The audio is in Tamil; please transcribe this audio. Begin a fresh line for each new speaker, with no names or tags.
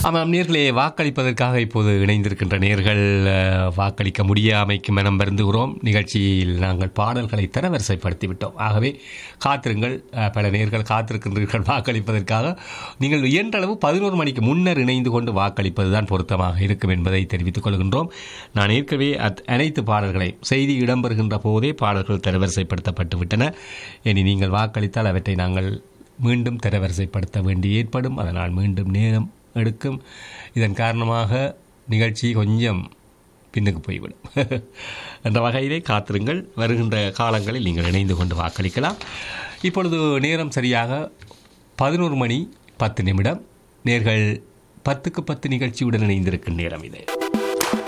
ஆமாம் நேர்களே வாக்களிப்பதற்காக இப்போது இணைந்திருக்கின்ற நேர்கள் அஹ், வாக்களிக்க முடியாமைக்கு மனம் வருந்துகிறோம் நிகழ்ச்சியில் நாங்கள் பாடல்களை தரவரிசைப்படுத்தி விட்டோம் ஆகவே காத்திருங்கள் அஹ், பல நேர்கள் காத்திருக்கின்றீர்கள் வாக்களிப்பதற்காக நீங்கள் இயன்றளவு பதினோரு மணிக்கு முன்னர் இணைந்து கொண்டு வாக்களிப்பதுதான் பொருத்தமாக இருக்கும் என்பதை தெரிவித்துக் கொள்கின்றோம் நான் ஏற்கனவே அத்- அனைத்து பாடல்களை செய்தி இடம்பெறுகின்ற போதே பாடல்கள் தரவரிசைப்படுத்தப்பட்டு விட்டன இனி நீங்கள் வாக்களித்தால் அவற்றை நாங்கள் மீண்டும் தரவரிசைப்படுத்த வேண்டி ஏற்படும் அதனால் மீண்டும் நேரம் எடுக்கும் இதன் காரணமாக நிகழ்ச்சி கொஞ்சம் பின்னுக்கு போய்விடும் என்ற வகையிலே காத்திருங்கள் வருகின்ற காலங்களில் நீங்கள் இணைந்து கொண்டு வாக்களிக்கலாம் இப்பொழுது நேரம் சரியாக பதினோரு மணி பத்து நிமிடம் நேர்கள் பத்துக்கு பத்து நிகழ்ச்சியுடன் இணைந்திருக்கும் நேரம் இது